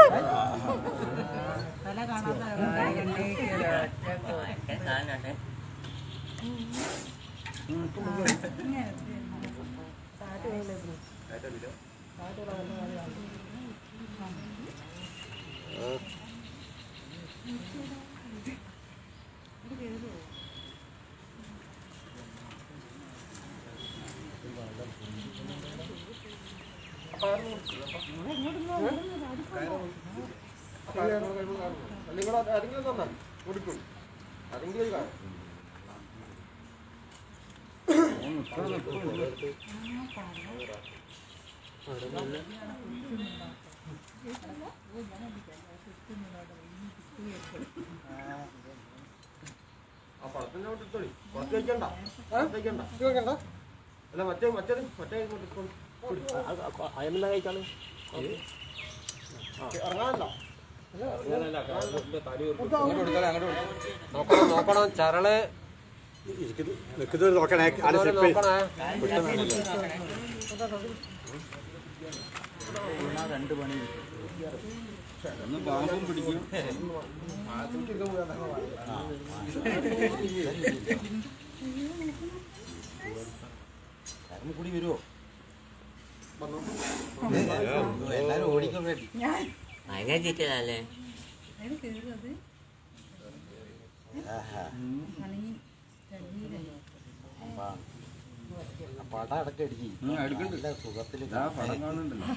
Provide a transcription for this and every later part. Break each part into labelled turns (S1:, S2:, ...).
S1: അല്ല മറ്റേ മറ്റേത് മറ്റേ
S2: അയമെന്നാ കഴിക്കാണ്
S1: ഇറങ്ങാനല്ലോ
S3: നോക്കണം നോക്കണം ചരള്
S4: നിൽക്കുന്നത് നോക്കണേ ആള്
S3: ഇതുപോലെ
S4: സ്റ്റെപ്പ്
S3: നോക്കണേ
S2: രണ്ട് പണി
S5: ഒന്ന് പാമ്പും പിടിക്കും കൂടി വരുമോ എല്ലാരും ഓടിക്കാൻ വേണ്ടി
S6: ഭയങ്കര ചീറ്റലല്ലേ
S5: പടം അടക്കം അടിക്കും നല്ല സുഖത്തിൽ
S2: പടം കാണുന്നുണ്ടല്ലോ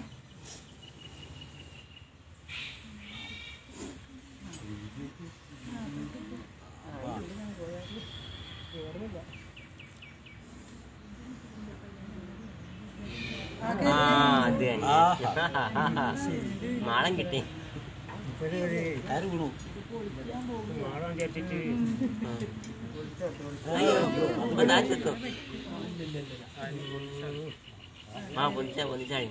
S6: ആ അത് തന്നെ മാളം കിട്ടി
S5: ആര് വീണു
S6: അയ്യോ ഇപ്പൊ താഴ്ത്തെത്തും ആ പൊന്നിച്ച പൊന്നിച്ചായി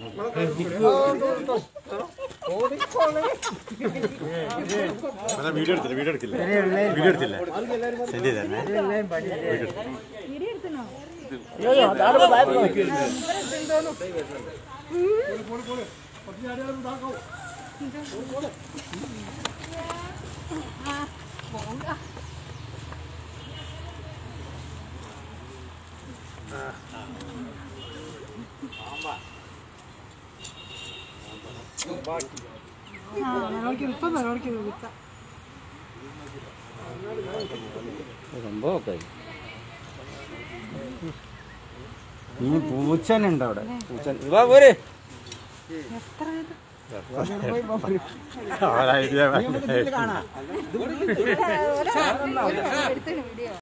S4: വീഡിയോ എടുത്തില്ല വീഡിയോ എടുത്തില്ല വീഡിയോ എടുത്തില്ല സെൻഡ് ചെയ്തേ
S2: സംഭവമൊക്കെ ഇനി പൂച്ചനുണ്ട് അവിടെ പൂച്ചൻ വാ പോരെ
S4: ഐഡിയ
S7: എടുത്തിന് വീഡിയോ